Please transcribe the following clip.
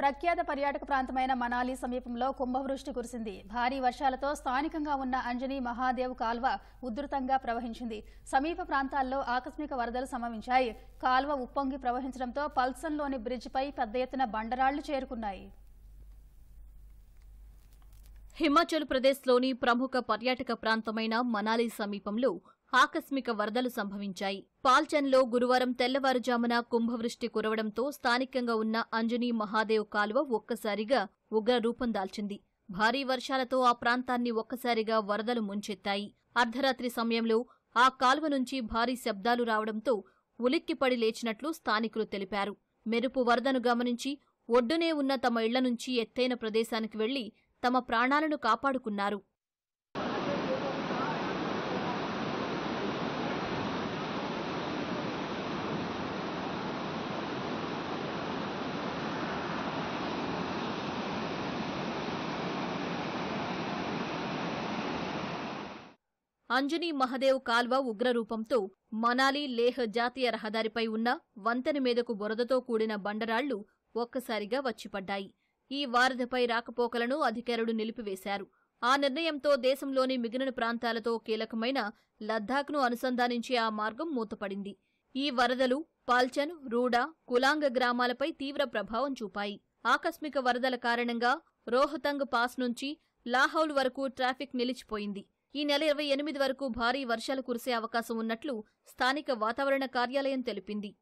ప్రఖ్యాత పర్యాటక ప్రాంతమైన మనాలి సమీపంలో కుంభవృష్టి కురిసింది భారీ వర్షాలతో స్థానికంగా ఉన్న అంజనీ మహాదేవ్ కాల్వ ఉధృతంగా ప్రవహించింది సమీప ప్రాంతాల్లో ఆకస్మిక వరదలు సంభవించాయి కాల్వ ఉప్పొంగి ప్రవహించడంతో పల్సన్లోని బ్రిడ్జిపై పెద్ద ఎత్తున బండరాళ్లు చేరుకున్నాయి హిమాచల్ ప్రదేశ్లోని ప్రముఖ పర్యాటక ప్రాంతమైన మనాలి సమీపంలో ఆకస్మిక వరదలు సంభవించాయి పాల్చన్లో గురువారం తెల్లవారుజామున కుంభవృష్టి కురవడంతో స్థానికంగా ఉన్న అంజనీ మహాదేవ్ కాలువ ఒక్కసారిగా ఉగ్ర రూపం దాల్చింది భారీ వర్షాలతో ఆ ప్రాంతాన్ని ఒక్కసారిగా వరదలు ముంచెత్తాయి అర్ధరాత్రి సమయంలో ఆ కాలువ నుంచి భారీ శబ్దాలు రావడంతో ఉలిక్కిపడి లేచినట్లు స్థానికులు తెలిపారు మెరుపు వరదను గమనించి ఒడ్డునే ఉన్న తమ ఇళ్ల నుంచి ఎత్తైన ప్రదేశానికి వెళ్లి తమ ప్రాణాలను కాపాడుకున్నారు అంజనీ మహదేవ్ కాల్వ ఉగ్రరూపంతో మనాలి లేహ్ జాతీయ రహదారిపై ఉన్న వంతెన మీదకు బురదతో కూడిన బండరాళ్లు ఒక్కసారిగా వచ్చిపడ్డాయి ఈ వారధిపై రాకపోకలను అధికారులు నిలిపివేశారు ఆ నిర్ణయంతో దేశంలోని మిగిలిన ప్రాంతాలతో కీలకమైన లద్దాఖ్ను అనుసంధానించే ఆ మార్గం మూతపడింది ఈ వరదలు పాల్చన్ రూడా కులాంగ గ్రామాలపై తీవ్ర ప్రభావం చూపాయి ఆకస్మిక వరదల కారణంగా రోహతంగ్ పాస్ నుంచి లాహౌల్ వరకు ట్రాఫిక్ నిలిచిపోయింది ఈ నెల ఇరవై ఎనిమిది వరకు భారీ వర్షాలు కురిసే అవకాశం ఉన్నట్లు స్థానిక వాతావరణ కార్యాలయం తెలిపింది